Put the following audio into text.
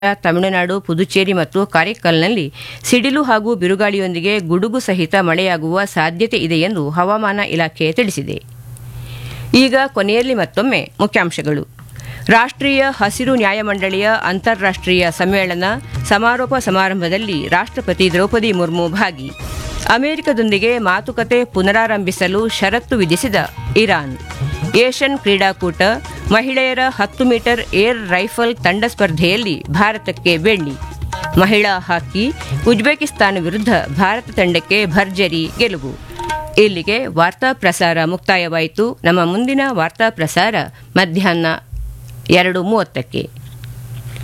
ತಮಿಳುನಾಡು ಪುದುಚೇರಿ ಮತ್ತು ಕಾರೈಕಲ್ನಲ್ಲಿ ಸಿಡಿಲು ಹಾಗೂ ಬಿರುಗಾಳಿಯೊಂದಿಗೆ ಗುಡುಗು ಸಹಿತ ಮಳೆಯಾಗುವ ಸಾಧ್ಯತೆ ಇದೆ ಎಂದು ಹವಾಮಾನ ಇಲಾಖೆ ತಿಳಿಸಿದೆ ಈಗ ಕೊನೆಯಲ್ಲಿ ಮತ್ತೊಮ್ಮೆ ಮುಖ್ಯಾಂಶಗಳು ರಾಷ್ಟ್ರೀಯ ಹಸಿರು ನ್ಯಾಯಮಂಡಳಿಯ ಅಂತಾರಾಷ್ಟ್ರೀಯ ಸಮ್ಮೇಳನ ಸಮಾರೋಪ ಸಮಾರಂಭದಲ್ಲಿ ರಾಷ್ಟ್ರಪತಿ ದ್ರೌಪದಿ ಮುರ್ಮು ಭಾಗಿ ಅಮೆರಿಕದೊಂದಿಗೆ ಮಾತುಕತೆ ಪುನರಾರಂಭಿಸಲು ಷರತ್ತು ವಿಧಿಸಿದ ಇರಾನ್ ಏಷ್ಯನ್ ಕ್ರೀಡಾಕೂಟ ಮಹಿಳೆಯರ ಹತ್ತು ಮೀಟರ್ ಏರ್ ರೈಫಲ್ ತಂಡ ಸ್ಪರ್ಧೆಯಲ್ಲಿ ಭಾರತಕ್ಕೆ ಬೆಳ್ಳಿ ಮಹಿಳಾ ಹಾಕಿ ಉಜ್ಬೇಕಿಸ್ತಾನ ವಿರುದ್ಧ ಭಾರತ ತಂಡಕ್ಕೆ ಭರ್ಜರಿ ಗೆಲುವು ಇಲ್ಲಿಗೆ ವಾರ್ತಾ ಪ್ರಸಾರ ಮುಕ್ತಾಯವಾಯಿತು ನಮ್ಮ ಮುಂದಿನ ವಾರ್ತಾ ಪ್ರಸಾರ ಮಧ್ಯಾಹ್ನ ಎರಡು ಮೂವತ್ತಕ್ಕೆ